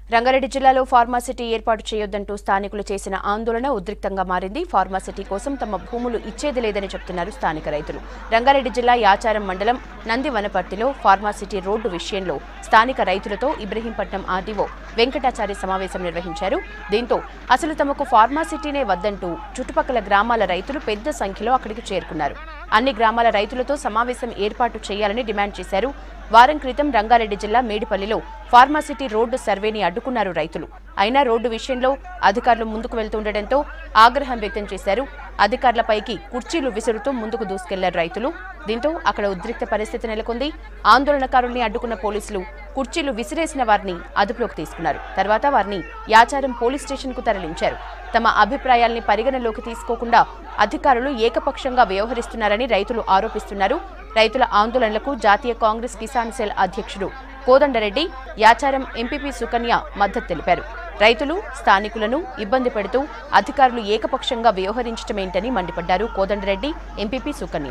రంగారెడ్డి జిల్లాలో ఫార్మాసిటీ ఏర్పాటు చేయొద్దంటూ స్థానికులు చేసిన ఆందోళన ఉద్రిక్తంగా మారింది ఫార్మాసిటీ కోసం తమ భూములు ఇచ్చేది లేదని చెప్తున్నారు స్థానిక రైతులు రంగారెడ్డి జిల్లా యాచారం మండలం నందివనపర్తిలో ఫార్మాసిటీ రోడ్డు విషయంలో స్థానిక రైతులతో ఇబ్రహీంపట్నం ఆర్డీఓ వెంకటాచారి సమావేశం నిర్వహించారు దీంతో అసలు తమకు ఫార్మాసిటీనే వద్దంటూ చుట్టుపక్కల గ్రామాల రైతులు పెద్ద సంఖ్యలో అక్కడికి చేరుకున్నారు అన్ని గ్రామాల రైతులతో సమావేశం ఏర్పాటు చేయాలని డిమాండ్ చేశారు వారం క్రితం రంగారెడ్డి జిల్లా మేడిపల్లిలో ఫార్మాసిటీ రోడ్డు సర్వేని అడ్డుకున్నారు రైతులు అయినా రోడ్డు విషయంలో అధికారులు ముందుకు వెళ్తుండటంతో ఆగ్రహం వ్యక్తం చేశారు అధికారులపైకి కుర్చీలు విసురుతూ ముందుకు దూసుకెళ్లారు రైతులు దీంతో అక్కడ ఉద్రిక్త పరిస్థితి నెలకొంది ఆందోళనకారుల్ని అడ్డుకున్న పోలీసులు కుర్చీలు విసిరేసిన వారిని అదుపులోకి తీసుకున్నారు తర్వాత వారిని యాచారం పోలీస్ స్టేషన్కు తరలించారు తమ అభిప్రాయాల్ని పరిగణలోకి తీసుకోకుండా అధికారులు ఏకపక్షంగా వ్యవహరిస్తున్నారని రైతులు ఆరోపిస్తున్నారు రైతుల ఆందోళనలకు జాతీయ కాంగ్రెస్ కిసాన్ సెల్ అధ్యక్షుడు కోదండరెడ్డి యాచారం ఎంపీపీ సుకన్య మద్దతు తెలిపారు రైతులు స్థానికులను ఇబ్బంది పెడుతూ అధికారులు ఏకపక్షంగా వ్యవహరించటమేంటని మండిపడ్డారు Kodanda Reddy MPP Sukanya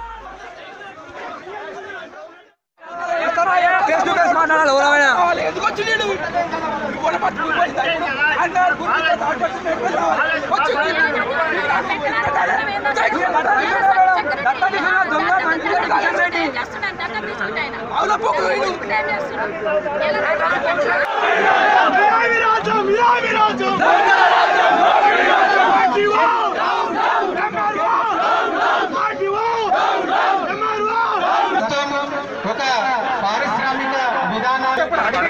face to face మాట్లాడాలి ఎవరైనా ఎందుకు వచ్చి నేను ఇవాళ పట్టు అన్నారు గురించి వచ్చి అవునా పోకు ప్రభుత్వం ఒక పారిశ్రామిక విధానాన్ని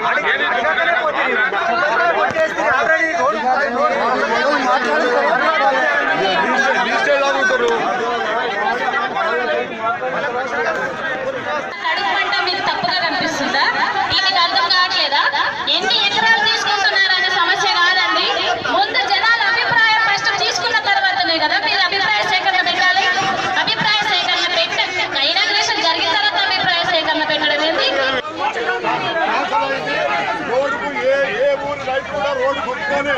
కడుపు పంట మీకు తప్పుగా కనిపిస్తుందా దీనికి అర్థం కావట్లేదా ఎన్ని ఎకరాలు తీసుకుంటున్నారనే సమస్య కాదండి ముందు జనాల అభిప్రాయం ఫస్ట్ తీసుకున్న తర్వాతనే కదా మీరు అభిప్రాయ సేకరణ పెట్టాలి అభిప్రాయ సేకరణ పెట్ట ఇనాగ్రేషన్ జరిగిన తర్వాత అభిప్రాయ సేకరణ పెట్టడం ఏంటి రోడ్డుకు ఏ ఏ ఊరు రైతు కూడా రోడ్డు కొట్టుకొని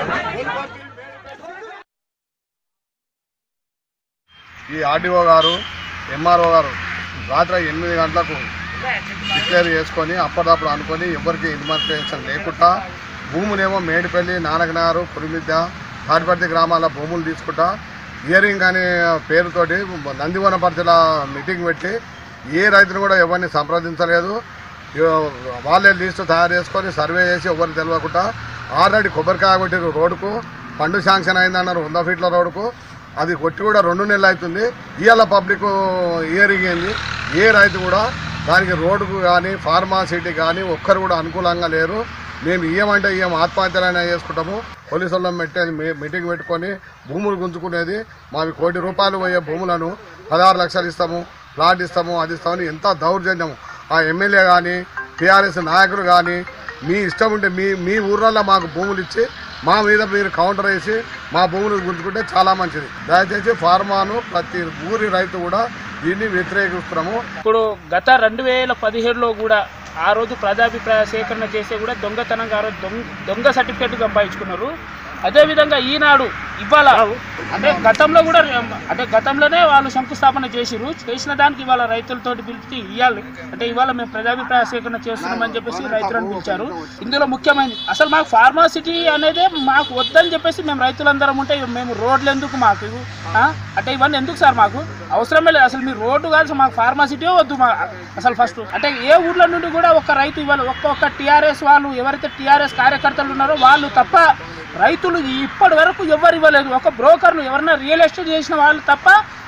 ఈ ఆర్డీఓ గారు ఎంఆర్ఓ గారు రాత్రి ఎనిమిది గంటలకు డిక్లేర్ చేసుకొని అప్పటిదప్పుడు అనుకొని ఎవరికి ఇన్ఫర్మేషన్ లేకుండా భూములేమో మేడిపల్లి నానకనారు పురిమిద్ద తాటిపర్తి గ్రామాల భూములు తీసుకుంటా ఇయరింగ్ అనే పేరుతోటి నందివనపర్తిల మీటింగ్ పెట్టి ఏ రైతును కూడా ఎవరిని సంప్రదించలేదు ఇవ- వాళ్ళే లిస్టు తయారు చేసుకొని సర్వే చేసి ఎవరు తెలియకుండా ఆల్రెడీ కొబ్బరికాయ కొట్టిరు రోడ్డుకు పండు శాంక్షన్ అయిందన్నారు వంద ఫీట్ల రోడ్డుకు అది కొట్టి కూడా రెండు నెలలు అవుతుంది ఇవాళ పబ్లిక్ ఇయరింగ్ అయింది ఏ రైతు కూడా దానికి రోడ్డుకు కానీ ఫార్మాసిటీ కానీ ఒక్కరు కూడా అనుకూలంగా లేరు మేము ఇయ్యమంటే ఇయ్యం ఆత్మహత్యలైనా చేసుకుంటాము పోలీసు వాళ్ళని పెట్టి మీ- మీటింగ్ పెట్టుకొని భూములు గుంజుకునేది మావి కోటి రూపాయలు పోయే భూములను పదహారు లక్షలు ఇస్తాము ప్లాట్ ఇస్తాము అది ఇస్తామని ఎంత దౌర్జన్యము ఆ ఎమ్మెల్యే కానీ టీఆర్ఎస్ నాయకులు కానీ మీ ఇష్టం ఉంటే మీ మీ ఊర్లలో మాకు భూములు ఇచ్చి మా మీద మీరు కౌంటర్ వేసి మా భూములు గుంజుకుంటే చాలా మంచిది దయచేసి ఫార్మాను ప్రతి ఊరి రైతు కూడా దీన్ని వ్యతిరేకిస్తున్నాము ఇప్పుడు గత రెండు వేల పదిహేడులో కూడా ఆ రోజు ప్రజాభిప్రాయ సేకరణ చేస్తే కూడా దొంగతనంగా ఆ రోజు దొంగ దొంగ సర్టిఫికెట్ సంపాదించుకున్నారు అదేవిధంగా ఈనాడు ఇవాళ అంటే గతంలో కూడా అంటే గతంలోనే వాళ్ళు శంకుస్థాపన చేసిరు చేసిన దానికి ఇవాళ రైతులతోటి పిలిచి ఇవ్వాలి అంటే ఇవాళ మేము ప్రజాభిప్రాయ సేకరణ చేస్తున్నామని చెప్పేసి రైతులను పిలిచారు ఇందులో ముఖ్యమైనది అసలు మాకు ఫార్మాసిటీ అనేది మాకు వద్దని చెప్పేసి మేము రైతులందరం ఉంటే మేము రోడ్లు ఎందుకు మాకు ఆ? అంటే ఇవన్నీ ఎందుకు సార్ మాకు అవసరమే లేదు అసలు మీరు రోడ్డు కాదు అసలు మాకు ఫార్మాసిటీ వద్దు మా అసలు ఫస్ట్ అంటే ఏ ఊర్ల నుండి కూడా ఒక రైతు ఇవాళ ఒక్క ఒక్క టీఆర్ఎస్ వాళ్ళు ఎవరైతే టీఆర్ఎస్ కార్యకర్తలు ఉన్నారో వాళ్ళు తప్ప రైతులు ఇప్పటి వరకు ఎవరు ఇవ్వలేదు ఒక బ్రోకర్లు ఎవరైనా రియల్ ఎస్టేట్ చేసిన వాళ్ళు తప్ప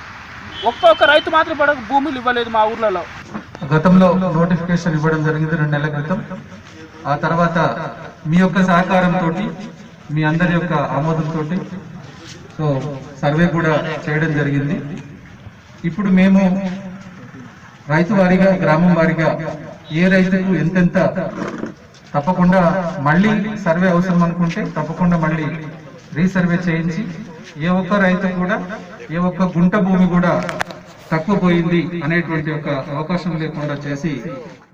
ఒక్కొక్క రైతు మాత్రం ఇప్పటివరకు భూములు ఇవ్వలేదు మా ఊర్లలో గతంలో నోటిఫికేషన్ ఇవ్వడం జరిగింది రెండు నెలల క్రితం ఆ తర్వాత మీ యొక్క సహకారంతో మీ అందరి యొక్క ఆమోదంతో సో సర్వే కూడా చేయడం జరిగింది ఇప్పుడు మేము రైతు వారీగా గ్రామం వారీగా ఏ రైతుకు ఎంతెంత తప్పకుండా మళ్ళీ సర్వే అవసరం అనుకుంటే తప్పకుండా మళ్ళీ రీసర్వే చేయించి ఏ ఒక్క రైతు కూడా ఏ ఒక్క గుంట భూమి కూడా తక్కువ పోయింది అనేటువంటి ఒక అవకాశం లేకుండా చేసి